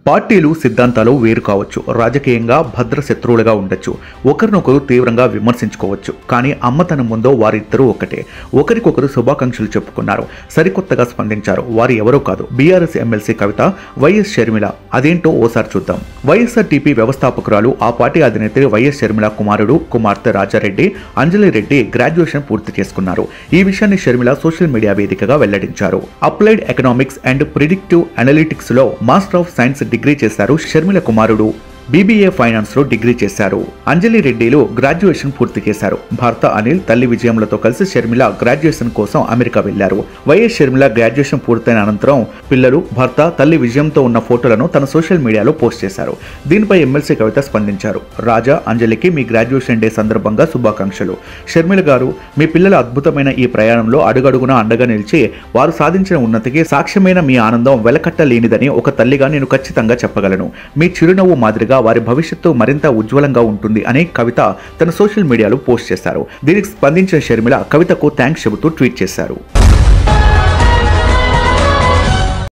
పార్టీలు సిద్ధాంతాలు వేరు కావచ్చు రాజకీయంగా భద్ర శత్రువులుగా ఉండొచ్చు ఒకరినొకరు తీవ్రంగా విమర్శించుకోవచ్చు కానీ అమ్మతనం ముందో వారిద్దరూ ఒకటే ఒకరికొకరు శుభాకాంక్షలు చెప్పుకున్నారు సరికొత్తగా స్పందించారు వారు ఎవరో కాదు BRS MLC Kavitha YS Sharmila అదేంటో ఓసారి చూద్దాం వైఎస్ఆర్ టీపీ వ్యవస్థాపకురాలు ఆ పార్టీ అధినేత్రి వైఎస్ షర్మిల కుమారుడు కుమార్తె రాజారెడ్డి అంజలి రెడ్డి గ్రాడ్యుయేషన్ పూర్తి చేసుకున్నారు ఈ విషయాన్ని షర్మిల సోషల్ మీడియా వేదికగా వెల్లడించారు applied economics and predictive analytics లో మాస్టర్ ఆఫ్ సైన్స్ డిగ్రీ చేశారు షర్మిల కుమారుడు బీబీఏ ఫైనాన్స్ లో డిగ్రీ చేశారు అంజలి రెడ్డిలు గ్రాడ్యుయేషన్ పూర్తి చేశారు భర్త అనిల్ తల్లి విజయములతో కలిసి షర్మిల గ్రాడ్యుయేషన్ కోసం అమెరికా వెళ్లారు వైఎస్ షర్మిల గ్రాడ్యుయేషన్ పూర్తయిన అనంతరం పిల్లలు భర్త తల్లి విజయంతో ఉన్న ఫోటోలను తన సోషల్ మీడియాలో పోస్ట్ చేశారు దీనిపై ఎమ్మెల్సీ కవిత స్పందించారు రాజా అంజలికి మీ గ్రాడ్యుయేషన్ డే సందర్భంగా శుభాకాంక్షలు షర్మిల గారు మీ పిల్లల అద్భుతమైన ఈ ప్రయాణంలో అడుగడుగునా అండగా నిలిచి వారు సాధించిన ఉన్నతికి సాక్ష్యమైన మీ ఆనందం వెలకట్టలేనిదని ఒక తల్లిగా నేను ఖచ్చితంగా చెప్పగలను మీ చిరునవ్వు మాదిరిగా వారి భవిష్యత్తు మరింత ఉజ్వలంగా ఉంటుంది అని కవిత తన సోషల్ మీడియాలో పోస్ట్ చేశారు దీనికి స్పందించిన షర్మిల కవితకు థ్యాంక్స్ చెబుతూ ట్వీట్ చేశారు